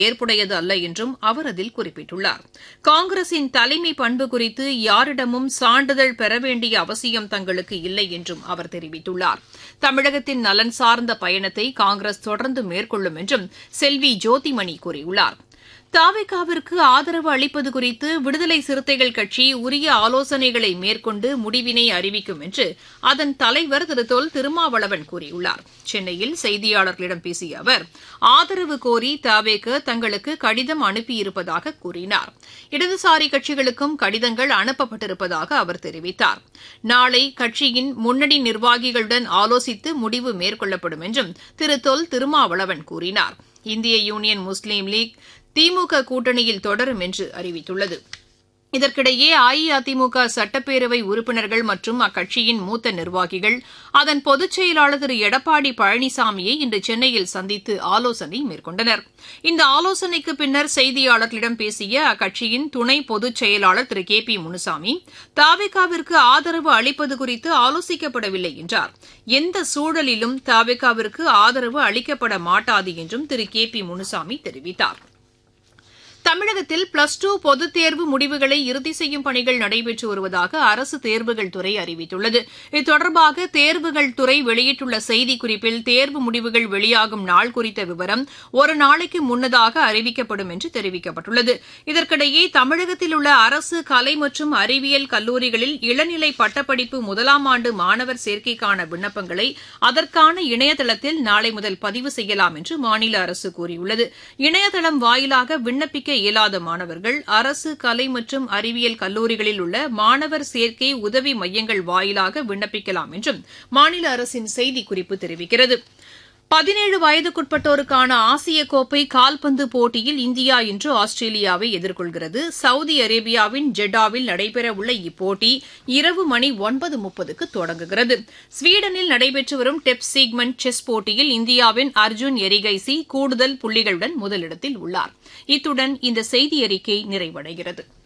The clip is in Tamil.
ஏற்புடையது அல்ல என்றும் அவர் அதில் குறிப்பிட்டுள்ளார் காங்கிரசின் தலைமை பண்பு குறித்து யாரிடமும் சான்றிதழ் பெற வேண்டிய அவசியம் தங்களுக்கு இல்லை என்றும் அவர் தெரிவித்துள்ளார் தமிழகத்தின் நலன் சார்ந்த பயணத்தை காங்கிரஸ் தொடர்ந்து மேற்கொள்ளும் என்றும் செல்வி ஜோதிமணி கூறியுள்ளார் தாவேகாவிற்கு ஆதரவு அளிப்பது குறித்து விடுதலை சிறுத்தைகள் கட்சி உரிய ஆலோசனைகளை மேற்கொண்டு முடிவினை அறிவிக்கும் என்று அதன் தலைவர் திரு தொல் திருமாவளவன் கூறியுள்ளார் சென்னையில் செய்தியாளர்களிடம் பேசிய அவர் ஆதரவு கோரி தாவேக தங்களுக்கு கடிதம் அனுப்பியிருப்பதாக கூறினார் இடதுசாரி கட்சிகளுக்கும் கடிதங்கள் அனுப்பப்பட்டிருப்பதாக அவர் தெரிவித்தார் நாளை கட்சியின் முன்னணி நிர்வாகிகளுடன் ஆலோசித்து முடிவு மேற்கொள்ளப்படும் என்றும் திரு தொல் திருமாவளவன் கூறினார் இந்திய யூனியன் முஸ்லீம் லீக் திமுக கூட்டணியில் தொடரும் என்று அறிவித்துள்ளது இதற்கிடையே அஇஅதிமுக சட்டப்பேரவை உறுப்பினர்கள் மற்றும் அக்கட்சியின் மூத்த நிர்வாகிகள் அதன் பொதுச் செயலாளர் திரு எடப்பாடி பழனிசாமியை இன்று சென்னையில் சந்தித்து ஆலோசனை மேற்கொண்டனர் இந்த ஆலோசனைக்கு பின்னர் செய்தியாளர்களிடம் பேசிய அக்கட்சியின் துணை பொதுச் செயலாளர் திரு கே பி முனுசாமி தாவேகாவிற்கு ஆதரவு அளிப்பது குறித்து ஆலோசிக்கப்படவில்லை என்றார் எந்த சூழலிலும் தாவேகாவிற்கு ஆதரவு அளிக்கப்பட மாட்டாது என்றும் திரு கே பி முனுசாமி தெரிவித்தாா் தமிழகத்தில் பிளஸ் டூ பொதுத் தேர்வு முடிவுகளை இறுதி செய்யும் பணிகள் நடைபெற்று வருவதாக அரசு தேர்வுகள் துறை அறிவித்துள்ளது இது தொடர்பாக தேர்வுகள் துறை வெளியிட்டுள்ள செய்திக்குறிப்பில் தேர்வு முடிவுகள் வெளியாகும் நாள் குறித்த விவரம் ஒரு நாளைக்கு முன்னதாக அறிவிக்கப்படும் என்று தெரிவிக்கப்பட்டுள்ளது இதற்கிடையே தமிழகத்தில் உள்ள அரசு கலை மற்றும் அறிவியல் கல்லூரிகளில் இளநிலை பட்டப்படிப்பு முதலாம் ஆண்டு மாணவர் சேர்க்கைக்கான விண்ணப்பங்களை அதற்கான இணையதளத்தில் நாளை முதல் பதிவு செய்யலாம் என்று மாநில அரசு கூறியுள்ளது இணையதளம் வாயிலாக விண்ணப்பிக்க இயலாத மாணவர்கள் அரசு கலை மற்றும் அறிவியல் கல்லூரிகளில் உள்ள மாணவர் சேர்க்கை உதவி மையங்கள் வாயிலாக விண்ணப்பிக்கலாம் என்றும் மாநில அரசின் செய்திக்குறிப்பு தெரிவிக்கிறது பதினேழு வயதுக்குட்பட்டோருக்கான ஆசிய கோப்பை கால்பந்து போட்டியில் இந்தியா இன்று ஆஸ்திரேலியாவை எதிர்கொள்கிறது சவுதி அரேபியாவின் ஜெட்டாவில் நடைபெறவுள்ள இப்போட்டி இரவு மணி ஒன்பது முப்பதுக்கு தொடங்குகிறது ஸ்வீடனில் நடைபெற்று வரும் டெப் சீக்மெண்ட் செஸ் போட்டியில் இந்தியாவின் அர்ஜுன் எரிகைசி கூடுதல் புள்ளிகளுடன் முதலிடத்தில் உள்ளார் இத்துடன் இந்த செய்தி அறிக்கை நிறைவடைகிறது